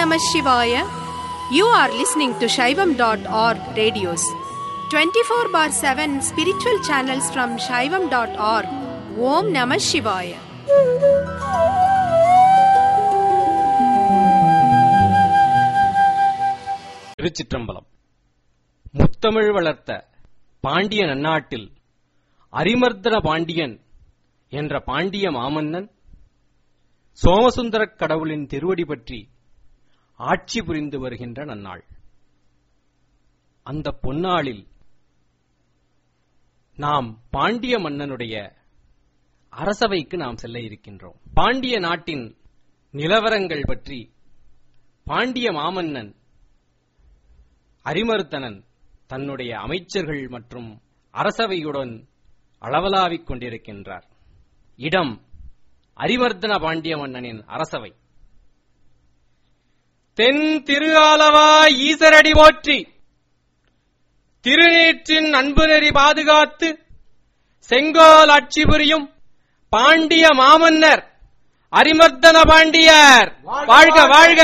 Namah Shivaya. You are listening to Shaivam.org radios. 24 bar 7 spiritual channels from Shaivam.org. Om Namah Shivaya. திருச்சிற்றம்பலம் முத்தமிழ் வளர்த்த பாண்டிய நன்னாட்டில் அரிமர்தன பாண்டியன் என்ற பாண்டிய மாமன்னன் சோமசுந்தரக் கடவுளின் திருவடி பற்றி ஆட்சி புரிந்து வருகின்ற நன்னாள் அந்த பொன்னாளில் நாம் பாண்டிய மன்னனுடைய அரசவைக்கு நாம் செல்ல இருக்கின்றோம் பாண்டிய நாட்டின் நிலவரங்கள் பற்றி பாண்டிய மாமன்னன் அரிமர்த்தனன் தன்னுடைய அமைச்சர்கள் மற்றும் அரசவையுடன் அளவலாவிக் கொண்டிருக்கின்றார் இடம் அரிவர்த்தன பாண்டிய மன்னனின் அரசவை தென் திரு ஆலவாய் ஈசரடி போற்றி திருநீற்றின் அன்பு நெறி பாதுகாத்து செங்கோல் ஆட்சி புரியும் பாண்டிய மாமன்னர் அரிமர்த்தன பாண்டியர் வாழ்க வாழ்க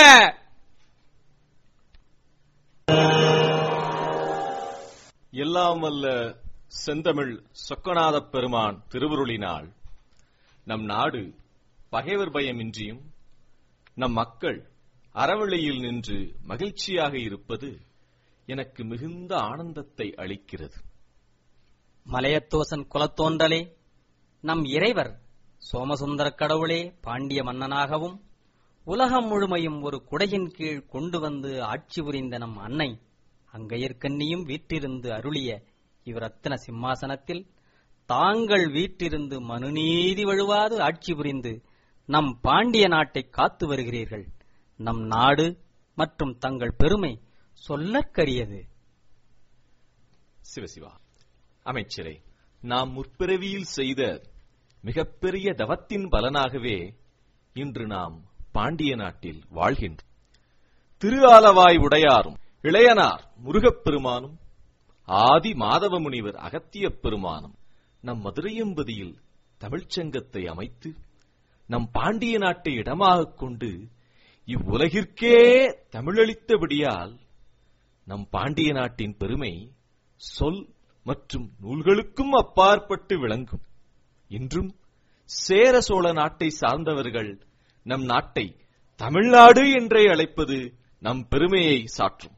எல்லாம் வல்ல செந்தமிழ் சொக்கநாதப் பெருமான் திருவுருளினால் நம் நாடு பகைவர் பயமின்றியும் நம் மக்கள் அறவழியில் நின்று மகிழ்ச்சியாக இருப்பது எனக்கு மிகுந்த ஆனந்தத்தை அளிக்கிறது மலையத்தோசன் குலத்தோன்றலே நம் இறைவர் சோமசுந்தரக் கடவுளே பாண்டிய மன்னனாகவும் உலகம் முழுமையும் ஒரு குடையின் கீழ் கொண்டு வந்து ஆட்சி புரிந்த நம் அன்னை அங்கையர்க்கண்ணியும் வீற்றிருந்து அருளிய இவ்ரத்தின சிம்மாசனத்தில் தாங்கள் வீற்றிருந்து மனுநீதி வழுவாது ஆட்சி புரிந்து நம் பாண்டிய நாட்டை காத்து வருகிறீர்கள் நம் நாடு மற்றும் தங்கள் பெருமை சொல்லற்கரியது சிவசிவா அமைச்சரே நாம் முற்பிறவியில் செய்த மிகப்பெரிய தவத்தின் பலனாகவே இன்று நாம் பாண்டிய நாட்டில் வாழ்கின்றோம் திரு ஆலவாய் உடையாரும் இளையனார் முருகப் பெருமானும் ஆதி மாதவ முனிவர் அகத்தியப் பெருமானும் நம் மதுரையம்பதியில் தமிழ்ச்சங்கத்தை அமைத்து நம் பாண்டிய நாட்டை இடமாகக் கொண்டு இவ்வுலகிற்கே தமிழளித்தபடியால் நம் பாண்டிய நாட்டின் பெருமை சொல் மற்றும் நூல்களுக்கும் அப்பாற்பட்டு விளங்கும் இன்றும் சேர சோழ நாட்டை சார்ந்தவர்கள் நம் நாட்டை தமிழ்நாடு என்றே அழைப்பது நம் பெருமையை சாற்றும்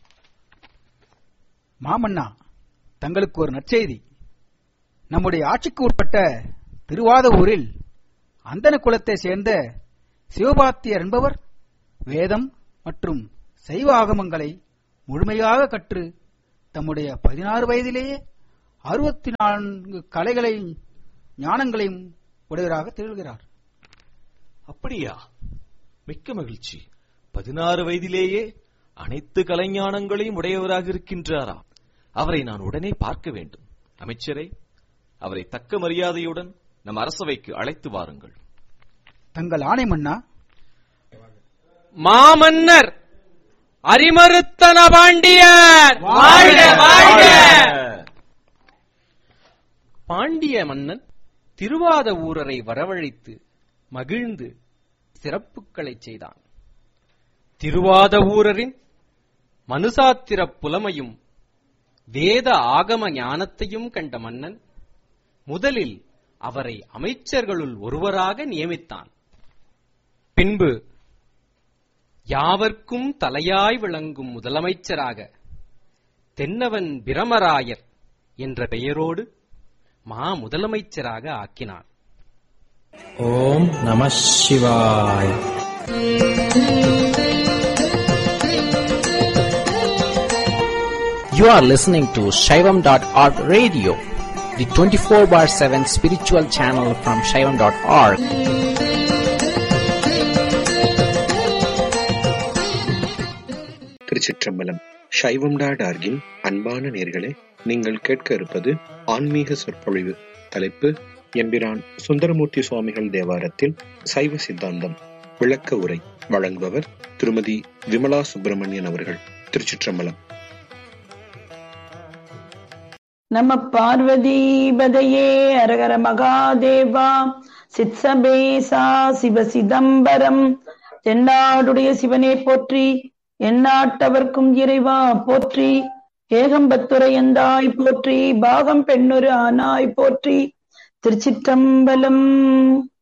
மாமன்னா தங்களுக்கு ஒரு நற்செய்தி நம்முடைய ஆட்சிக்கு உட்பட்ட திருவாதவூரில் அந்தன குலத்தை சேர்ந்த சிவபாத்தியர் என்பவர் வேதம் மற்றும் சைவ ஆகமங்களை முழுமையாக கற்று தம்முடைய பதினாறு வயதிலேயே அறுபத்தி நான்கு கலைகளையும் ஞானங்களையும் உடையவராக திகழ்கிறார் அப்படியா மிக்க மகிழ்ச்சி பதினாறு வயதிலேயே அனைத்து கலைஞானங்களையும் உடையவராக இருக்கின்றாரா அவரை நான் உடனே பார்க்க வேண்டும் அமைச்சரே அவரை தக்க மரியாதையுடன் நம் அரசவைக்கு அழைத்து வாருங்கள் தங்கள் ஆணை மன்னா மாமன்னர் அரிமருத்தன பாண்டியர் வாழ்க வாழ்க பாண்டிய மன்னன் திருவாத ஊரரை வரவழைத்து மகிழ்ந்து சிறப்புகளைச் செய்தான் திருவாத ஊரரின் மனுசாத்திர புலமையும் வேத ஆகம ஞானத்தையும் கண்ட மன்னன் முதலில் அவரை அமைச்சர்களுள் ஒருவராக நியமித்தான் பின்பு யாவர்க்கும் தலையாய் விளங்கும் முதலமைச்சராக தென்னவன் பிரமராயர் என்ற பெயரோடு மா முதலமைச்சராக ஆக்கினான் ஓம் நம சிவாய் You are listening to Shaivam.org radio, the 24 bar 7 spiritual channel from Shaivam.org. திருச்சிற்றம்பலம் சைவம் டாட் ஆர்கின் அன்பான நேர்களே நீங்கள் கேட்க இருப்பது ஆன்மீக சொற்பொழிவு தலைப்பு எம்பிரான் சுந்தரமூர்த்தி சுவாமிகள் தேவாரத்தில் சைவ சித்தாந்தம் விளக்க உரை வழங்குபவர் திருமதி விமலா சுப்பிரமணியன் அவர்கள் திருச்சிற்றம்பலம் நம பார்வதிபதையே அரகர மகாதேவா சித்சபேசா சிவ சிதம்பரம் தென்னாடுடைய சிவனே போற்றி எந்நாட்டவர்க்கும் இறைவா போற்றி ஏகம்பத்துரை எந்தாய் போற்றி பாகம் பெண்ணொரு ஆனாய் போற்றி திருச்சிற்றம்பலம்